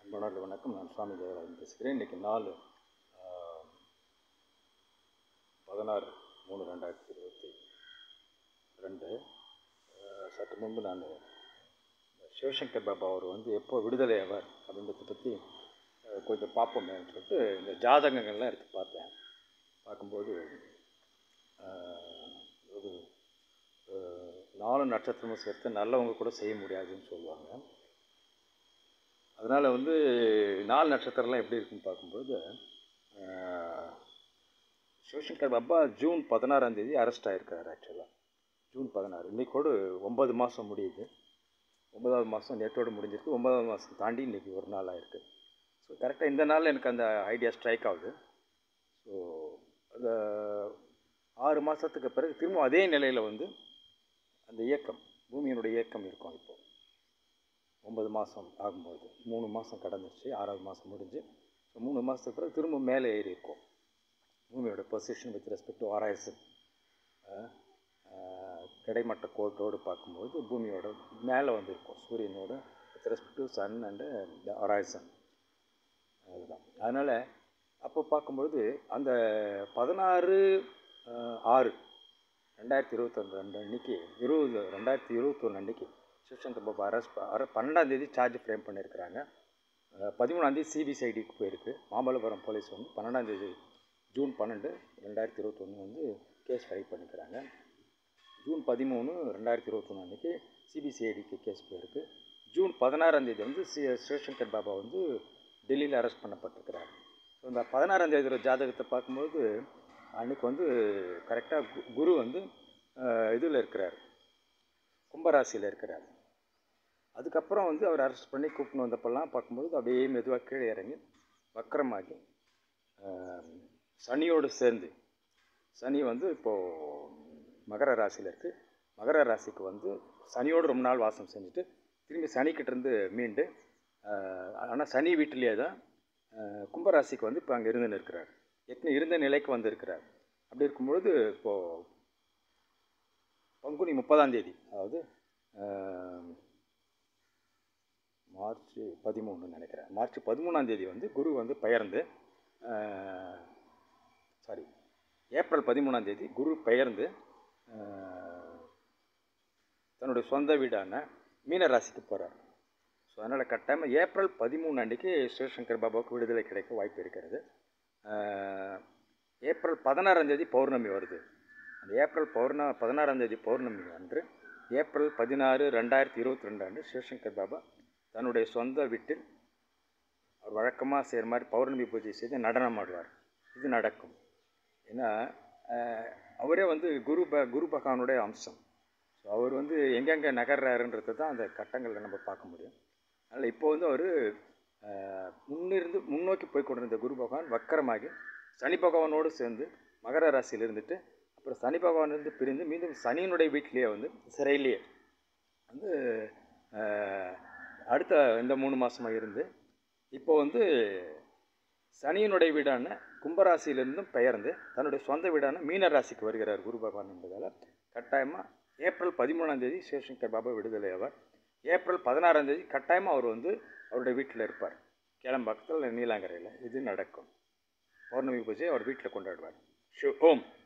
அன்பானவர்கள் வணக்கம் நான் சுவாமி தேவராஜன் பேசுகிறேன் இன்றைக்கி நாலு பதினாறு மூணு ரெண்டாயிரத்தி இருபத்தி ரெண்டு அஹ், சற்று முன்பு நான் சிவசங்கர் பாபா அவர் வந்து எப்போ விடுதலை ஆவார் அப்படின்றத பற்றி அஹ், கொஞ்சம் பார்ப்போமேன்னு சொல்லிட்டு இந்த ஜாதகங்கள்லாம் எடுத்து பார்த்தேன் பார்க்கும்போது அஹ், ஒரு அஹ், நாலு நட்சத்திரமும் சேர்த்து நல்லவங்க கூட செய்ய முடியாதுன்னு சொல்லுவாங்க அதனால் வந்து நாலு நட்சத்திரம்லாம் எப்படி இருக்குன்னு பார்க்கும்போது அஹ், சிவசங்கர் பாபா ஜூன் பதினாறாம் தேதி அரெஸ்ட் ஆகிருக்காரு ஆக்சுவலாக ஜூன் பதினாறு இன்னைக்கோடு ஒம்பது மாதம் முடியுது ஒன்பதாவது மாதம் நேற்றோடு முடிஞ்சிருக்கு ஒன்பதாவது மாதம் தாண்டி இன்றைக்கி ஒரு நாள் ஆயிருக்கு ஸோ கரெக்டாக இந்த நாளில் எனக்கு அந்த ஐடியா ஸ்ட்ரைக் ஆகுது ஸோ அந்த ஆறு மாதத்துக்கு பிறகு திரும்ப அதே நிலையில் வந்து அந்த இயக்கம் பூமியினுடைய இயக்கம் இருக்கும் இப்போ ஒன்பது மாதம் ஆகும்போது மூணு மாதம் கடந்துருச்சு ஆறாவது மாதம் முடிஞ்சு ஸோ மூணு மாதத்துக்கு பிறகு திரும்ப மேலே ஏறி இருக்கும் பூமியோட position with respect to horizon கிடைமட்ட கோட்டோடு பார்க்கும்போது பூமியோட மேலே வந்து இருக்கும் சூரியனோட with respect to sun and horizon அதுதான் அதனால் அப்போ பார்க்கும்பொழுது அந்த பதினாறு ஆறு ரெண்டாயிரத்தி இருபத்தொன்று ரெண்டு அன்னைக்கு இருபது ரெண்டாயிரத்தி இருபத்தொன்று அன்னைக்கு சிவசங்கர் பாபா அரெஸ்ட் அர பன்னெண்டாம் தேதி சார்ஜ் ஃப்ரேம் பண்ணியிருக்கிறாங்க அஹ் பதிமூணாந்தேதி சிபிசிஐடிக்கு போயிருக்கு மாமல்லபுரம் போலீஸ் வந்து பன்னெண்டாம் தேதி ஜூன் பன்னெண்டு ரெண்டாயிரத்தி இருபத்தொன்று வந்து கேஸ் ஃபைல் பண்ணிக்கிறாங்க ஜூன் பதிமூணு ரெண்டாயிரத்தி இருபத்தொன்று அன்றைக்கி சிபிசிஐடிக்கு கேஸ் போயிருக்கு ஜூன் பதினாறாம் தேதி வந்து சி சிவசங்கர் பாபா வந்து டெல்லியில் அரெஸ்ட் பண்ணப்பட்டிருக்கிறார் ஸோ இந்த பதினாறாம் தேதி ஜாதகத்தை பார்க்கும்போது அன்றைக்கி வந்து கரெக்டாக குரு வந்து இதில் இருக்கிறார் கும்பராசியில் இருக்கிறார் அதுக்கப்புறம் வந்து அவர் அரெஸ்ட் பண்ணி கூப்பிட்டு வந்தப்பெல்லாம் பார்க்கும்போது அப்படியே மெதுவாக கீழே இறங்கி வக்கரமாகி ஆஹ், சனியோடு சேர்ந்து சனி வந்து இப்போது மகர ராசியில் இருக்குது மகர ராசிக்கு வந்து சனியோடு ரொம்ப நாள் வாசம் செஞ்சுட்டு திரும்பி சனிக்கிட்டேருந்து மீண்டு ஆனால் சனி வீட்டிலேயே தான் ஆஹ், கும்பராசிக்கு வந்து இப்போ அங்கே இருந்துன்னு இருக்கிறார் ஏற்கனவே இருந்த நிலைக்கு வந்திருக்கிறார் அப்படி இருக்கும்பொழுது இப்போது பங்குனி முப்பதாம் தேதி அதாவது ஆஹ், மார்ச் பதிமூணு நினைக்கிறேன் மார்ச் பதிமூணாம் தேதி வந்து குரு வந்து பெயர்ந்து சாரி ஏப்ரல் பதிமூணாம் தேதி குரு பெயர்ந்து ஆஹ், தன்னுடைய சொந்த வீடான மீனராசிக்கு போகிறார் ஸோ அதனால் கட்டாயமாக ஏப்ரல் பதிமூணு அன்றைக்கி சிவசங்கர் பாபாவுக்கு விடுதலை கிடைக்க வாய்ப்பு இருக்கிறது ஆஹ், ஏப்ரல் பதினாறாம் தேதி பௌர்ணமி வருது அந்த ஏப்ரல் பௌர்ண பதினாறாம் தேதி பௌர்ணமி அன்று ஏப்ரல் பதினாறு ரெண்டாயிரத்தி இருபத்தி ரெண்டு அன்று சிவசங்கர் பாபா தன்னுடைய சொந்த வீட்டில் அவர் வழக்கமாக செய்கிற மாதிரி பௌர்ணமி பூஜை செய்து நடனம் ஆடுவார் இது நடக்கும் ஏன்னா ஆஹ், அவரே வந்து குரு ப குரு பகவானுடைய அம்சம் ஸோ அவர் வந்து எங்கெங்கே நகர்றாருன்றது தான் அந்த கட்டங்களில் நம்ம பார்க்க முடியும் அதனால் இப்போ வந்து அவர் முன்னிருந்து முன்னோக்கி போய் கொண்டிருந்த குரு பகவான் வக்கரமாகி சனி பகவானோடு சேர்ந்து மகர ராசியில் இருந்துட்டு அப்புறம் சனி பகவானிலிருந்து பிரிந்து மீண்டும் சனியினுடைய வீட்டிலேயே வந்து சிறையிலேயே வந்து ஆஹ், அடுத்த இந்த மூணு மாதமாக இருந்து இப்போ வந்து சனியினுடைய வீடான கும்பராசியிலிருந்தும் பெயர்ந்து தன்னுடைய சொந்த வீடான மீன ராசிக்கு வருகிறார் குரு பகவான் என்பதால் கட்டாயமாக ஏப்ரல் பதிமூணாம் தேதி சிவசங்கர் பாபா விடுதலை ஆவார் ஏப்ரல் பதினாறாம் தேதி கட்டாயமாக அவர் வந்து அவருடைய வீட்டில் இருப்பார் கேளம்பாக்கத்தில் நீலாங்கரையில் இது நடக்கும் பௌர்ணமி பூஜை அவர் வீட்டில் கொண்டாடுவார் ஷிவ் ஓம்